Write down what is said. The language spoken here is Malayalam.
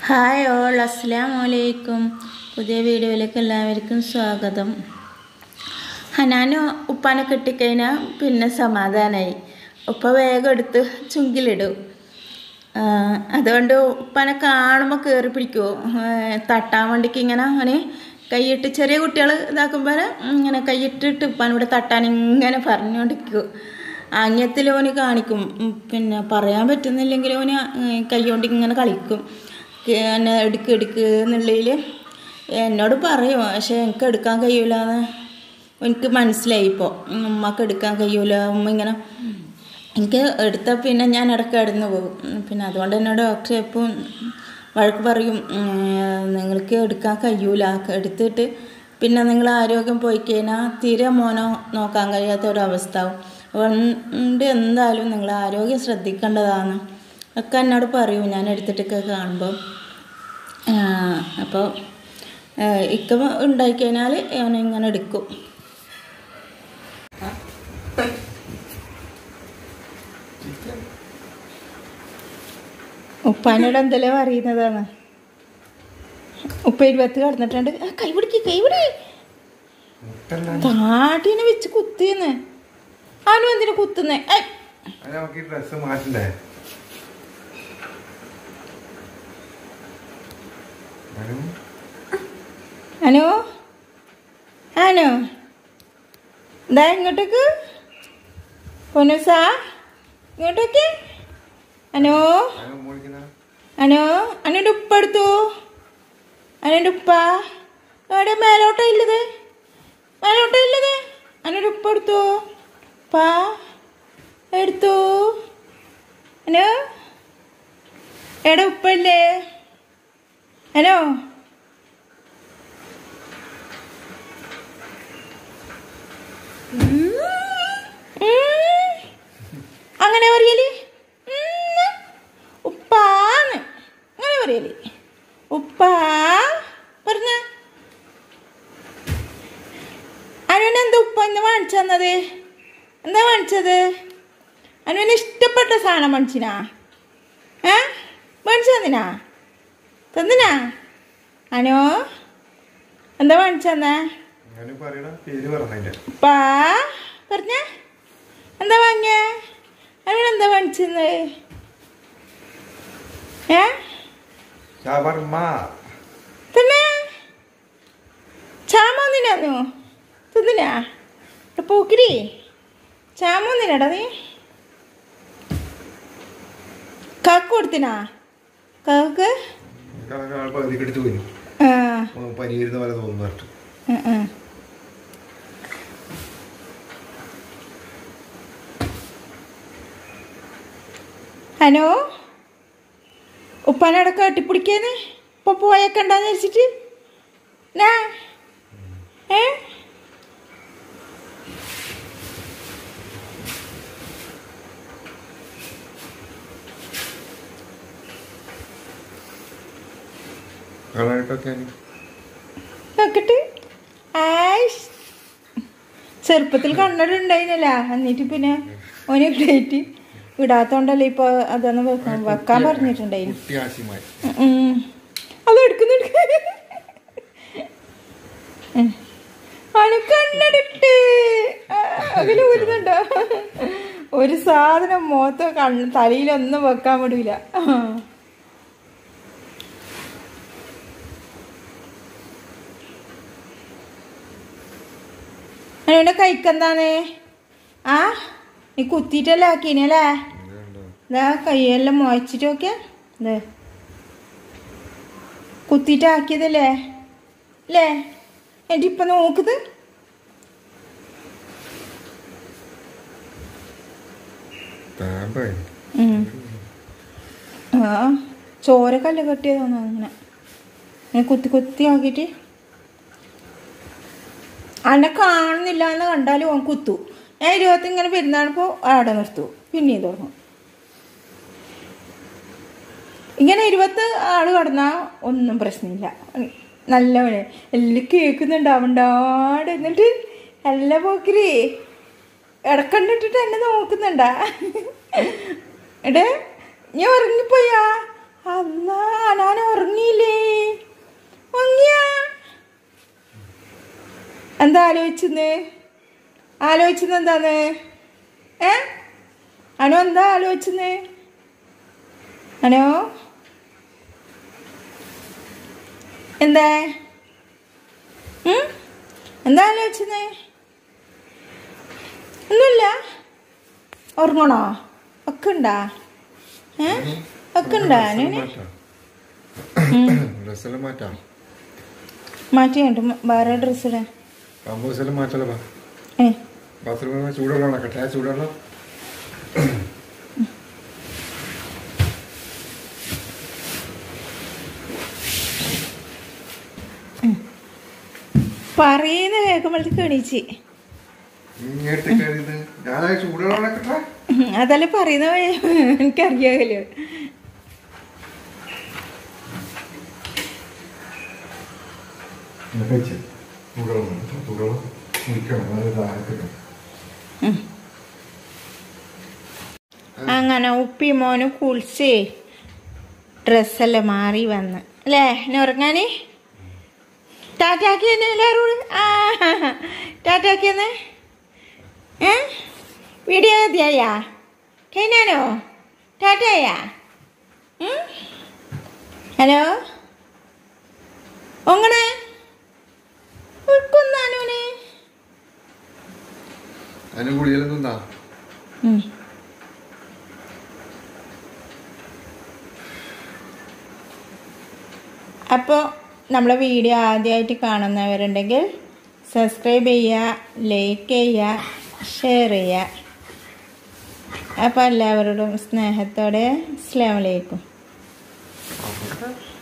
ഹായ് ഓൾ അസ്സാം വലൈക്കും പുതിയ വീഡിയോയിലേക്ക് എല്ലാവർക്കും സ്വാഗതം ഹനാൻ ഉപ്പാനെ കിട്ടിക്കഴിഞ്ഞാൽ പിന്നെ സമാധാനമായി ഉപ്പ വേഗം എടുത്ത് ചുങ്കിലിടും ആ, അതുകൊണ്ട് ഉപ്പാനെ കാണുമ്പോൾ കയറി പിടിക്കുമോ തട്ടാൻ വേണ്ടിക്ക് ഇങ്ങനെ അവന് കൈയിട്ട് ചെറിയ കുട്ടികൾ ഇതാക്കുമ്പോൾ ഇങ്ങനെ കൈയിട്ടിട്ട് ഉപ്പാനോട് തട്ടാൻ ഇങ്ങനെ പറഞ്ഞുകൊണ്ടിരിക്കും ആംഗ്യത്തിൽ ഓന് കാണിക്കും ഉം, പിന്നെ പറയാൻ പറ്റുന്നില്ലെങ്കിൽ ഓന് കൈ കൊണ്ട് ഇങ്ങനെ കളിക്കും ക- എന്നെ എടുക്ക് എടുക്ക് എന്നുള്ളതിൽ എന്നോട് പറയും പക്ഷെ എനിക്ക് എടുക്കാൻ കഴിയൂലെന്ന് എനിക്ക് മനസ്സിലായി ഇപ്പോൾ ഉമ്മക്ക് എടുക്കാൻ കഴിയൂല ഉമ്മ ഇങ്ങനെ എനിക്ക് എടുത്താൽ പിന്നെ ഞാൻ ഇടയ്ക്ക് കിടന്നു പോകും ഉം, പിന്നെ അതുകൊണ്ട് എന്നോട് ഡോക്ടർ എപ്പം വഴക്ക് പറയും ഉം, നിങ്ങൾക്ക് എടുക്കാൻ കഴിയൂല എടുത്തിട്ട് പിന്നെ നിങ്ങൾ ആരോഗ്യം പോയി കഴിഞ്ഞാൽ തീരെ മോനോ നോക്കാൻ കഴിയാത്ത ഒരവസ്ഥ ആവും അതുകൊണ്ട് എന്തായാലും നിങ്ങൾ ആരോഗ്യം ശ്രദ്ധിക്കേണ്ടതാണ് ഒക്കെ എന്നോട് പറയും ഞാൻ എടുത്തിട്ടൊക്കെ കാണുമ്പോൾ അപ്പോൾ ഇക്ക ഉണ്ടായിക്കഴിഞ്ഞാൽ ഞാൻ ഇങ്ങനെ എടുക്കും ഉപ്പാനോട് എന്തെല്ലാം പറയുന്നതാണ് ഉപ്പ ഇരുപത്തി കടന്നിട്ടുണ്ട് ആ, കൈ പിടിക്ക് കൈ പിടി താട്ടിനെ വെച്ച് കുത്തിന്ന് അവനും എന്തിനു കുത്തുന്നേ ഐ, അത് നമുക്ക് ഈ ഡ്രസ് മാറ്റണ്ടേ അനു, അനു അനു ദാ ഇങ്ങോട്ടേക്ക് പൊന്നുസാ ഇങ്ങോട്ടേക്ക് അനു അനു മോളിക്കുന്ന അനു അനുൻ്റെ ഉപ്പ എടുത്തു അനുൻ്റെ ഉപ്പ എവിടെ മേലോട്ടാ ഇല്ലത് മേലോട്ടാ ഇല്ലത് അനുൻ്റെ ഉപ്പ എടുത്തു ഉപ്പ എടുത്തു അനു എവിടെ ഉപ്പല്ലേ അനു ഉം. അങ്ങനെ പറയല് ഉം. ഉപ്പാന്ന് അങ്ങനെ പറയല് ഉപ്പാ പറഞ്ഞ അനുവിന് എന്താ ഉപ്പ ഇന്ന് വാങ്ങിച്ചു തന്നത് എന്താ വാങ്ങിച്ചത് അനുവിന് ഇഷ്ടപ്പെട്ട സാധനം വാങ്ങിച്ചിനാ ഏ വാങ്ങിച്ചു തന്നിനാ തന്നിനാ അനു എന്താ വാങ്ങിച്ചു തന്നേ അനു പറയണ പേര് പറഞ്ഞതിന്റെ പാ പറഞ്ഞ എന്താ വാങ്ങിയ അവനെന്താ വാങ്ങിച്ചത് ഏ ഷവർമ്മ തന്നെ ചാമോന്നിനാന്നു തിന്നിനാ ഇവിടെ പോക്കിരി ചാമോന്നിനാടാ നീ കാക്ക് കൊടുത്തിനാ കാക്ക് പകുതി എടുത്ത് പോയി ആ പനി വരുന്ന പോലെ തോന്നുന്നു പറഞ്ഞിട്ട് ഉം, ഉം. ഹലോ ഉപ്പാനടക്കം കെട്ടിപ്പിടിക്കേന്ന് ഇപ്പൊ പോയേക്കണ്ടെന്ന് വെച്ചിട്ട് നാ ഏ കളറിട്ടൊക്കെ അനു നോക്കട്ടെ ആയിഷ് ചെറുപ്പത്തിൽ കണ്ണട ഉണ്ടായിരുന്നില്ല എന്നിട്ട് പിന്നെ ഓന് ഡേറ്റ് ഇടാത്തോണ്ടല്ലേ ഇപ്പൊ അതൊന്ന് വെക്കാൻ വെക്കാൻ പറഞ്ഞിട്ടുണ്ടായിരുന്നു കുട്ടി ആശിമായി ഉം. അത് എടുക്കുന്നുണ്ട് കണ്ണടിട്ട് അതിൽ വരുന്നുണ്ടോ ഒരു സാധനം മുഖത്തോ കണ്ണ് തലയിലൊന്നും വെക്കാൻ വിടില്ല അവൻ്റെ കൈക്കെന്താന്നേ ആ നീ കുത്തിയിട്ടല്ലേ ആക്കീനല്ലേ ഇതാ കൈയെല്ലാം മുഴച്ചിട്ട് നോക്കിയാ ഇതേ കുത്തിയിട്ട് ആക്കിയതല്ലേ അല്ലേ എന്നിട്ട് ഇപ്പൊ നോക്കുന്നത് താമ്പായി ആ ചോരക്കല്ല് കെട്ടിയതാണോ അങ്ങനെ ഇങ്ങനെ കുത്തി കുത്തി ആക്കിയിട്ട് അന്നെ കാണുന്നില്ല എന്ന് കണ്ടാലും ഓൻ കുത്തു ഞാൻ ഇരുപത്തി ഇങ്ങനെ പെരുന്നാളിപ്പോൾ അവിടെ നിർത്തൂ പിന്നെയും തുടങ്ങും ഇങ്ങനെ ഇരുപത്ത് ആള് കടന്നാൽ ഒന്നും പ്രശ്നമില്ല നല്ലവനെ എല്ലാം കേൾക്കുന്നുണ്ട് അവണ്ടാട് എന്നിട്ട് നല്ല പോക്കിരി ഇടക്കണ്ടിട്ടിട്ട് എന്നെ നോക്കുന്നുണ്ടാ എടേ ഞാൻ ഉറങ്ങിപ്പോയാ അല്ലാ ഞാൻ ഉറങ്ങിയില്ലേ ഉറങ്ങിയ എന്താ ആലോചിച്ചെന്ന് ആലോചിച്ചത് എന്താന്ന് ഏ അനു എന്താ ആലോചിച്ചെന്ന് അനു എന്താ ഉം? എന്താ ആലോചിച്ചത് ഒന്നുമില്ല ഉറങ്ങണോ ഒക്കെ ഉണ്ടാ ഏ ഒക്കെ ഉണ്ടാ അനുവിന് ഡ്രസ്സെല്ലാം മാറ്റാം മാറ്റി കണ്ടു വേറെ ഡ്രസ്സ് ഇടാ കമ്പോസെല്ലാം മാറ്റല്ലോ ബാ ഏ ബാത്റൂമിൽ ചൂടുവെള്ളം നടക്കട്ടെ ആ ചൂടുവെള്ളം പറയുന്ന കേൾക്കുമ്പോഴത്തേക്ക് എണീച്ച് ഇങ്ങോട്ട് കയറിയത് ഞാനാ ചൂടുവെള്ളം നടക്കട്ടെ ഉം, അതല്ലേ പറയുന്ന എനിക്കറിയാമല്ലോ കഴിച്ച് ചൂടുവെള്ളം ചൂടുവെള്ളം കുടിക്കണം അത് ദാഹത്തിനും അങ്ങനെ ഉപ്പി മോന് കുളിച്ച് ഡ്രസ്സെല്ലാം മാറി വന്ന് അല്ലേ എന്നെ ഉറങ്ങാന് ടാറ്റാക്കി തന്നെ എല്ലാവരും ആ ടാറ്റാക്കി തന്നെ ഏ വീഡിയോ മതിയായാ കഴിഞ്ഞാനോ ടാറ്റായാ ഉം? ഹലോ ഒങ്ങണേ ഉൾക്കൊന്നാനോനെ അതിന് കുളിയെല്ലാം തിന്നാ ഉം. അപ്പോൾ നമ്മളെ വീഡിയോ ആദ്യമായിട്ട് കാണുന്നവരുണ്ടെങ്കിൽ സബ്സ്ക്രൈബ് ചെയ്യുക ലൈക്ക് ചെയ്യുക ഷെയർ ചെയ്യുക അപ്പോൾ എല്ലാവരോടും സ്നേഹത്തോടെ അസ്സലാമു അലൈക്കും അവിടെ